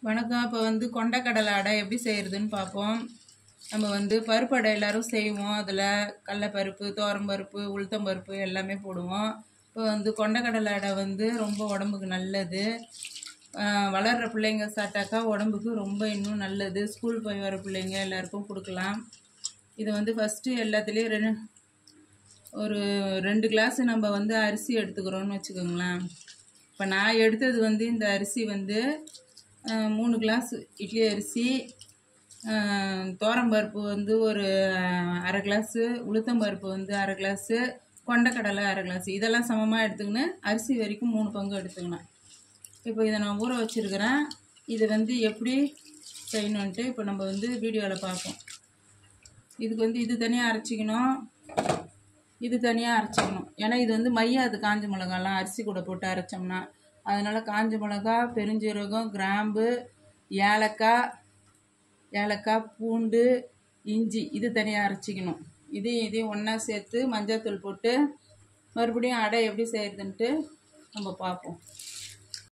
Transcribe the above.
வணக்கம் இப்போ வந்து கொண்டக்கடலை அடை எப்படி செய்கிறதுன்னு பார்ப்போம் நம்ம வந்து பருப்பு அடை எல்லாரும் செய்வோம் அதில் கடலப்பருப்பு பருப்பு உளுத்தம்பருப்பு எல்லாமே போடுவோம் இப்போ வந்து கொண்டக்கடலை அடை வந்து ரொம்ப உடம்புக்கு நல்லது ஆஹ் வளர்கிற பிள்ளைங்க சாப்பிட்டாக்கா உடம்புக்கு ரொம்ப இன்னும் நல்லது ஸ்கூல் போய் வர பிள்ளைங்க எல்லாருக்கும் கொடுக்கலாம் இதை வந்து ஃபஸ்ட்டு எல்லாத்துலேயும் ரெண்டு ஒரு ரெண்டு கிளாஸ் நம்ம வந்து அரிசி எடுத்துக்கிறோம்னு வச்சுக்கோங்களேன் இப்போ நான் எடுத்தது வந்து இந்த அரிசி வந்து அஹ், மூணு கிளாஸ் இட்லி அரிசி அஹ், துவரம்பருப்பு வந்து ஒரு அஹ், அரை கிளாஸு உளுத்தம்பருப்பு வந்து அரை கிளாஸு கொண்டக்கடலை அரை கிளாஸ் இதெல்லாம் சமமாக எடுத்துக்கின்னு அரிசி வரைக்கும் மூணு பங்கு எடுத்துக்கணும் இப்போ இதை நான் ஊற வச்சுருக்கிறேன் இது வந்து எப்படி செய்யணுன்ட்டு இப்போ நம்ம வந்து வீடியோவில் பார்ப்போம் இதுக்கு வந்து இது தனியாக அரைச்சிக்கணும் இது தனியாக அரைச்சிக்கணும் ஏன்னா இது வந்து மையாது காஞ்ச மிளகாலாம் அரிசி கூட போட்டு அரைச்சோம்னா அதனால் காஞ்ச மிளகா பெருஞ்சீரகம் கிராம்பு ஏலக்காய் ஏலக்காய் பூண்டு இஞ்சி இது தனியாக அரைச்சிக்கணும் இதையும் இதையும் ஒன்றா சேர்த்து மஞ்சள்தூள் போட்டு மறுபடியும் அடை எப்படி செய்கிறதுன்ட்டு நம்ம பார்ப்போம்